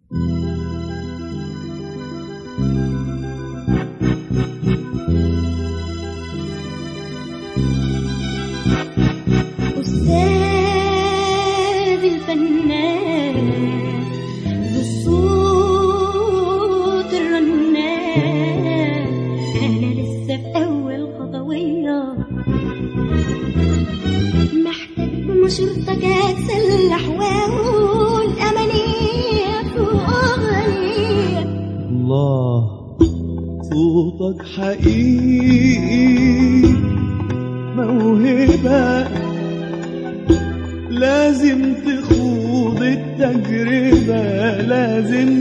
أستاذ الفنان ذو الصوت الرنان أنا لسه في أول خطوية محتاج بمشورتك أتسلح وأقول أمانية وأغنية الله صوتك حقيقي موهبة لازم تخوض التجربة لازم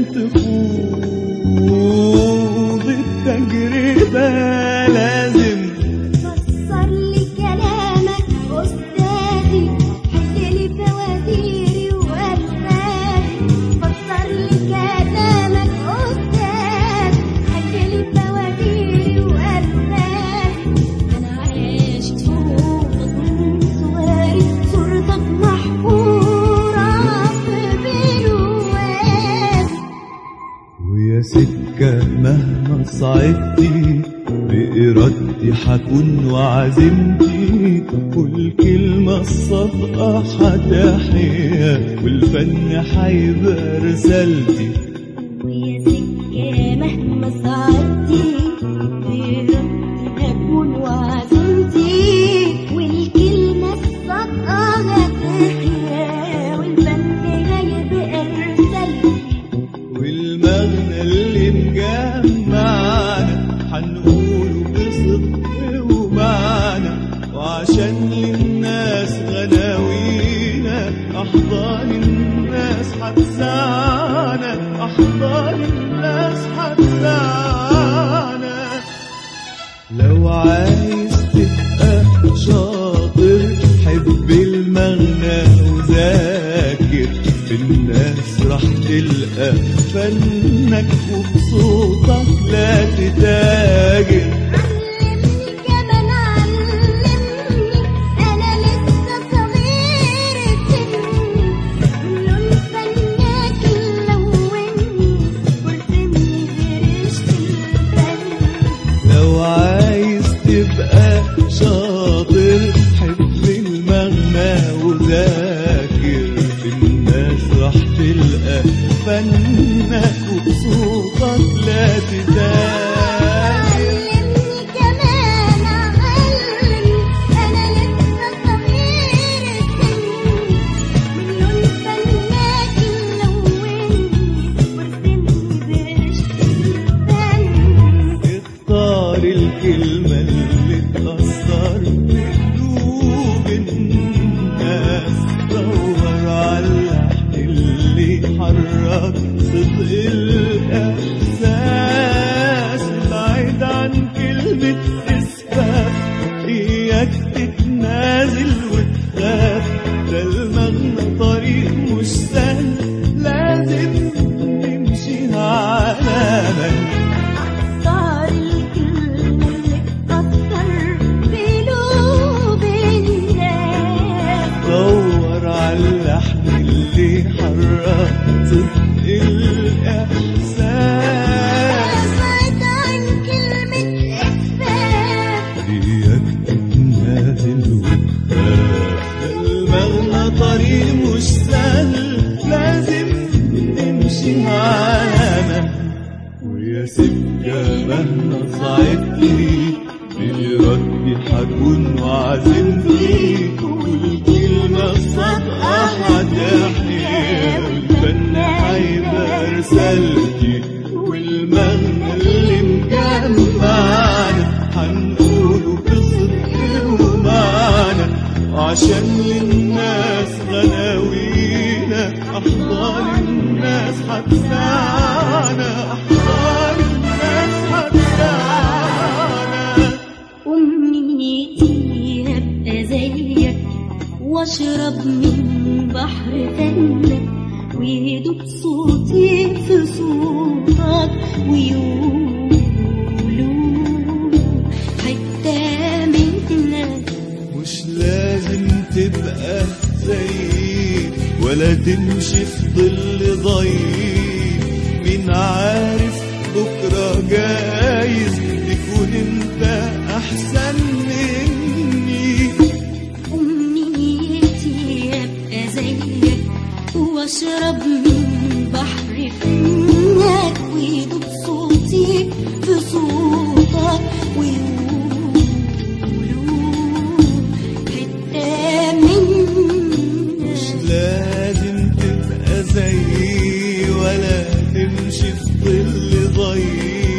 تخوض التجربة لازم فسر لي كلامك أستاذي حل لي فوازيري وألغازي فسر لي كلامك أستاذ حل لي فوازيري وألغازي أنا عايش صوتك من صغري صورتك محفورة في بلوازي ويا سكة مهما صعدتي بإرادتي حكون وعزيمتي كل كلمة الصادقة حتحيا والفن حيبقى رسالتي ويا سكة مهما صعدتي بإرادتي هكون وعزمتي والكلمة الصادقة هتحيا والفن هيبقى رسالتي والمغنى اللي مجمعنا هنقوله بصدق ومعنى وعشان للناس غناوينا أحضان الناس هتسعنا أحضان الناس هتسعنا لو عايز تبقى شاطر حب المغنى وذاكر في الناس راح تلقى فنك وبصوتك لا تتاجر علمني كمان علمني أنا لسه صغير السن لون فنك لوني وارسمني برشة الفن لو عايز تبقى شاطر حب المغنى وذاكر في الناس راح تلقى فنك وبصوتك لا تتاجر علمني كمان علمني أنا لسه صغير السن من لون فنك لوني وارسمني برشة الفن اختار الكلمة اللي تأثر بقلوب الناس دور على اللحن اللي يحرك صدق الإحساس بعيد عن كلمة إسفاف إياك تتنازل وتخاف ده المغنى طريق مش سهل لازم نمشي على من اختار الكلمة اللي تأثر بقلوب الناس دور على اللحن اللي حرك صدق الإحساس ابعد عن كلمة إسفاف إياك تتنازل وتخاف المغنى طريق مش سهل لازم نمشي على من ويا سكة مهما صعدتي بإرادتي حكون وعزمتي والكلمة الصادقة هتحيا والفن هيبقى رسالتي والمغنى اللي مجمعنا هنقوله بصدق ومعنى عشان للناس غناوينا أحضان الناس هتسعنا أحضان الناس هتسعنا أمنيتي أبقى زيك وأشرب من بحر فنك ويدوب صوتي في صوتك ويقولوا حتة منك مش لازم تبقى زيي ولا تمشي في ظل ضيق مين عارف بكرة جايز تكون انت احسن مني أمنيتي أبقى زيك وأشرب من بحر فنك ويدوب صوتي في صوتك ويقولوا حتة منك مش لازم تبقى زيي ولا تمشي في ظل ضيق